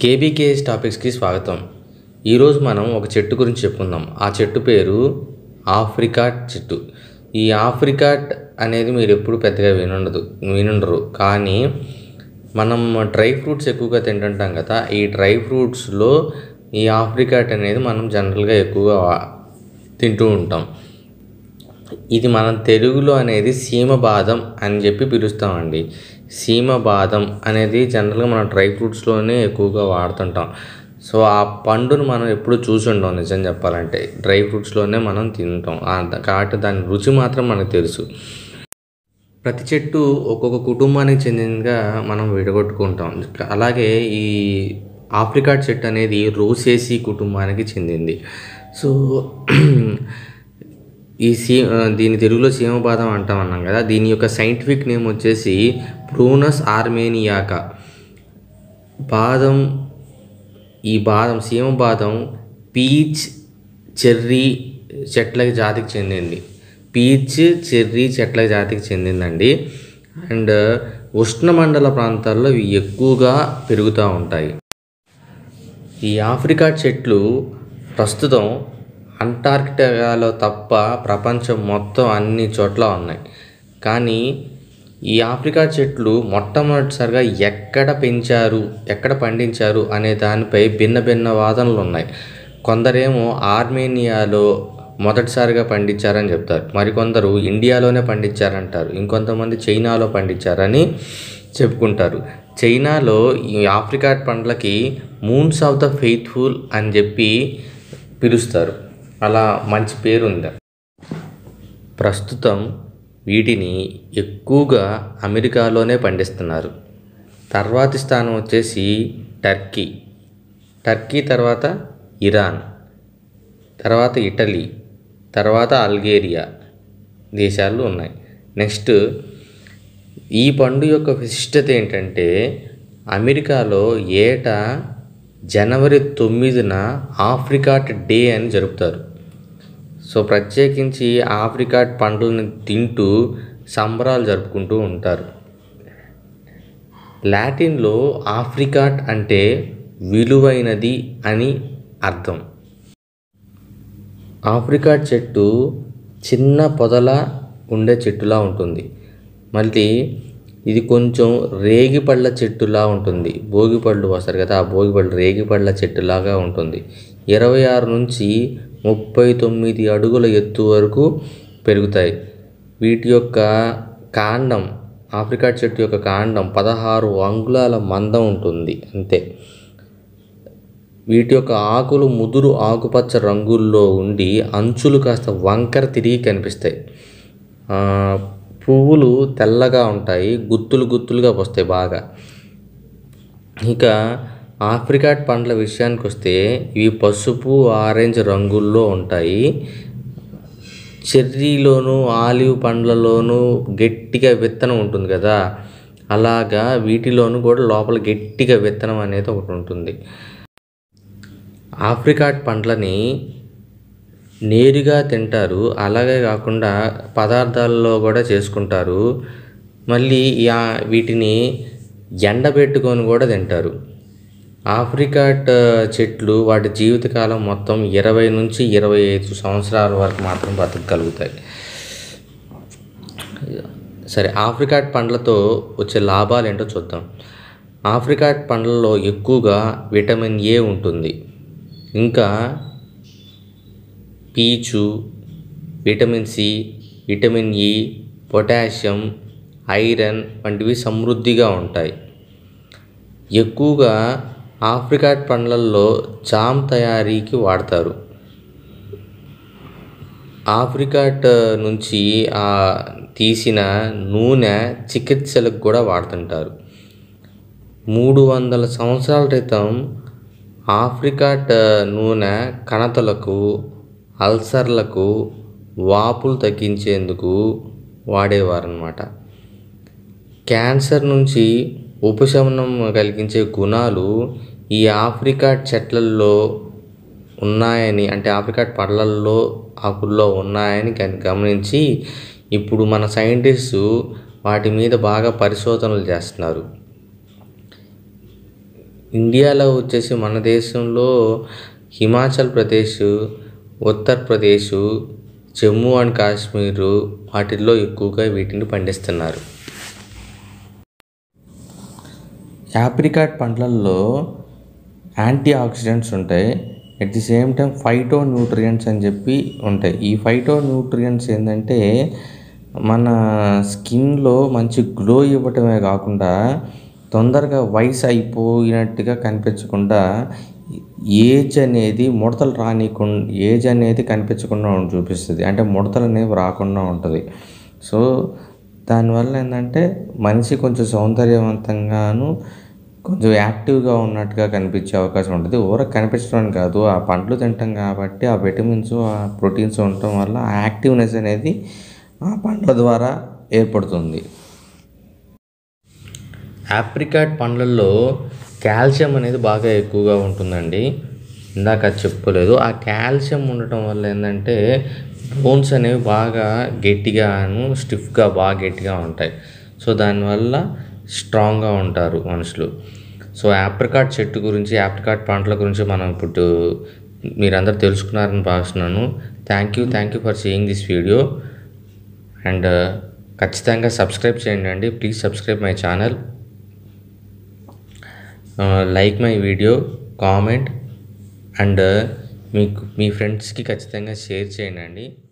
KBKS టాపిక్స్కి స్వాగతం ఈరోజు మనం ఒక చెట్టు గురించి చెప్పుకుందాం ఆ చెట్టు పేరు ఆఫ్రికాట్ చెట్టు ఈ ఆఫ్రికాట్ అనేది మీరు ఎప్పుడు పెద్దగా వినుండదు వినుండరు కానీ మనం డ్రై ఫ్రూట్స్ ఎక్కువగా తింటుంటాం కదా ఈ డ్రై ఫ్రూట్స్లో ఈ ఆఫ్రికాట్ అనేది మనం జనరల్గా ఎక్కువగా వా- తింటూ ఉంటాం ఇది మనం తెలుగులో అనేది సీమ బాదం అని చెప్పి పిలుస్తామండి సీమ బాదం అనేది జనరల్గా మనం డ్రై ఫ్రూట్స్లోనే ఎక్కువగా వాడుతుంటాం సో ఆ పండును మనం ఎప్పుడు చూసి ఉండం నిజం చెప్పాలంటే డ్రై ఫ్రూట్స్లోనే మనం తింటాం ఆ- కాబట్టి దాని రుచి మాత్రం మనకు తెలుసు ప్రతి చెట్టు ఒక్కొక్క కుటుంబానికి చెందినగా మనం విడగొట్టుకుంటాం అలాగే ఈ ఆఫ్రికా చెట్టు అనేది రోసేసి కుటుంబానికి చెందింది సో ఈ సీ ఆ, దీని తెలుగులో సీమబాదం అంటాం అన్నాం కదా దీని యొక్క సైంటిఫిక్ నేమ్ వచ్చేసి ప్రూనస్ ఆర్మేనియాకా బాదం ఈ బాదం సీమ బాదం పీచ్ చెర్రీ చెట్ల జాతికి చెందింది పీచ్ చెర్రీ చెట్ల జాతికి చెందిందండి అండ్ ఉష్ణమండల ప్రాంతాల్లో ఇవి ఎక్కువగా పెరుగుతూ ఉంటాయి ఈ ఆఫ్రికా చెట్లు ప్రస్తుతం అంటార్కిటికాలో తప్ప ప్రపంచం మొత్తం అన్ని చోట్ల ఉన్నాయి కానీ ఈ ఆఫ్రికా చెట్లు మొట్టమొదటిసారిగా ఎక్కడ పెంచారు ఎక్కడ పండించారు అనే దానిపై భిన్న భిన్న వాదనలు ఉన్నాయి కొందరేమో ఆర్మేనియాలో మొదటిసారిగా పండించారని చెప్తారు మరికొందరు ఇండియాలోనే పండించారంటారు ఇంకొంతమంది చైనాలో పండించారని చెప్పుకుంటారు చైనాలో ఈ ఆఫ్రికా పండ్లకి మూన్స్ ఆఫ్ ద ఫెయిత్ఫుల్ అని చెప్పి పిలుస్తారు అలా మంచి పేరు ఉంది ప్రస్తుతం వీటిని ఎక్కువగా అమెరికాలోనే పండిస్తున్నారు తర్వాతి స్థానం వచ్చేసి టర్కీ టర్కీ తర్వాత ఇరాన్ తర్వాత ఇటలీ తర్వాత అల్గేరియా దేశాలు ఉన్నాయి నెక్స్ట్ ఈ పండు యొక్క విశిష్టత ఏంటంటే అమెరికాలో ఏటా జనవరి తొమ్మిదిన ఆఫ్రికాట్ డే అని జరుపుతారు సో ప్రత్యేకించి ఆఫ్రికాట్ పండ్లను తింటూ సంబరాలు జరుపుకుంటూ ఉంటారు లాటిన్లో ఆఫ్రికాట్ అంటే విలువైనది అని అర్థం ఆఫ్రికా చెట్టు చిన్న పొదల ఉండే చెట్టులా ఉంటుంది మళ్ళీ ఇది కొంచెం రేగిపళ్ళ చెట్టులా ఉంటుంది భోగిపళ్ళు వస్తారు కదా ఆ భోగిపళ్ళు రేగిపళ్ళ చెట్టులాగా ఉంటుంది ఇరవై ఆరు నుంచి ముప్పై తొమ్మిది అడుగుల ఎత్తు వరకు పెరుగుతాయి వీటి యొక్క కాండం ఆఫ్రికా చెట్టు యొక్క కాండం పదహారు అంగుళాల మందం ఉంటుంది అంతే వీటి యొక్క ఆకులు ముదురు ఆకుపచ్చ రంగుల్లో ఉండి అంచులు కాస్త వంకర తిరిగి కనిపిస్తాయి ఆ, పువ్వులు తెల్లగా ఉంటాయి గుత్తులు గుత్తులుగా వస్తాయి బాగా ఇక ఆఫ్రికాట్ పండ్ల విషయానికి వస్తే ఇవి పసుపు ఆరెంజ్ రంగుల్లో ఉంటాయి చెర్రీలోను ఆలివ్ పండ్లలోనూ గట్టిగా విత్తనం ఉంటుంది కదా అలాగా వీటిలోనూ కూడా లోపల గట్టిగా విత్తనం అనేది ఒకటి ఉంటుంది ఆఫ్రికాట్ పండ్లని నేరుగా తింటారు అలాగే కాకుండా పదార్థాల్లో కూడా చేసుకుంటారు మళ్ళీ యా- వీటిని ఎండబెట్టుకొని కూడా తింటారు ఆఫ్రికాట్ చెట్లు వాటి జీవితకాలం మొత్తం ఇరవై నుంచి ఇరవై ఐదు సంవత్సరాల వరకు మాత్రం బతకగలుగుతాయి సరే ఆఫ్రికాట్ పండ్లతో వచ్చే లాభాలు ఏంటో చూద్దాం ఆఫ్రికాట్ పండ్లలో ఎక్కువగా విటమిన్ ఏ ఉంటుంది ఇంకా పీచు vitamin C vitamin E potassium iron వంటివి సమృద్ధిగా ఉంటాయి ఎక్కువగా ఆఫ్రికాట్ పండ్లల్లో జామ్ తయారీకి వాడతారు ఆఫ్రికాట్ నుంచి ఆ తీసిన నూనె చికిత్సలకు కూడా వాడుతుంటారు మూడు వందల సంవత్సరాల క్రితం ఆఫ్రికాట్ నూనె కణతలకు అల్సర్లకు వాపులు తగ్గించేందుకు వాడేవారన్నమాట క్యాన్సర్ నుంచి ఉపశమనం కలిగించే గుణాలు ఈ ఆఫ్రికా చెట్లల్లో ఉన్నాయని అంటే ఆఫ్రికా పండ్లల్లో ఆకుల్లో ఉన్నాయని గని- గమనించి ఇప్పుడు మన సైంటిస్టు వాటి మీద బాగా పరిశోధనలు చేస్తున్నారు ఇండియాలో వచ్చేసి మన దేశంలో హిమాచల్ ప్రదేశ్ ఉత్తరప్రదేశ్ జమ్మూ అండ్ కాశ్మీర్ వాటిల్లో ఎక్కువగా వీటిని పండిస్తున్నారు యాప్రికాట్ పండ్లల్లో యాంటీ ఆక్సిడెంట్స్ ఉంటాయి at the same time phytonutrients అని చెప్పి ఉంటాయి ఈ ఫైటో న్యూట్రియంట్స్ ఏంటంటే మన స్కిన్లో మంచి గ్లో ఇవ్వటమే కాకుండా తొందరగా వయసు అయిపోయినట్టుగా కనిపించకుండా ఏజ్ అనేది ముడతలు రానికుండా ఏజ్ అనేది కనిపించకుండా చూపిస్తుంది అంటే ముడతలు అనేవి రాకుండా ఉంటుంది సో దానివల్ల ఏంటంటే మనిషి కొంచెం సౌందర్యవంతంగాను కొంచెం యాక్టివ్గా ఉన్నట్టుగా కనిపించే అవకాశం ఉంటుంది ఊర కనిపించడం కాదు ఆ పండ్లు తింటాం కాబట్టి ఆ విటమిన్స్ ఆ ప్రోటీన్స్ ఉండటం వల్ల ఆ యాక్టివ్నెస్ అనేది ఆ పండ్ల ద్వారా ఏర్పడుతుంది ఆప్రికాట్ పండ్లల్లో కాల్షియం అనేది బాగా ఎక్కువగా ఉంటుందండి ఇందాక అది చెప్పలేదు ఆ కాల్షియం ఉండటం వల్ల ఏంటంటే బోన్స్ అనేవి బాగా గట్టిగాను స్టిఫ్గా బాగా గట్టిగా ఉంటాయి సో దానివల్ల స్ట్రాంగ్గా ఉంటారు మనుషులు సో ఆప్రికాట్ చెట్టు గురించి ఆప్రికాట్ పంటల గురించి మనం ఇప్పుడు మీరందరూ తెలుసుకున్నారని భావిస్తున్నాను thank you thank you for seeing this video and ఖచ్చితంగా సబ్స్క్రైబ్ చేయండి అండి please subscribe my channel like my video comment and మీకు మీ ఫ్రెండ్స్కి ఖచ్చితంగా షేర్ చేయండి అండి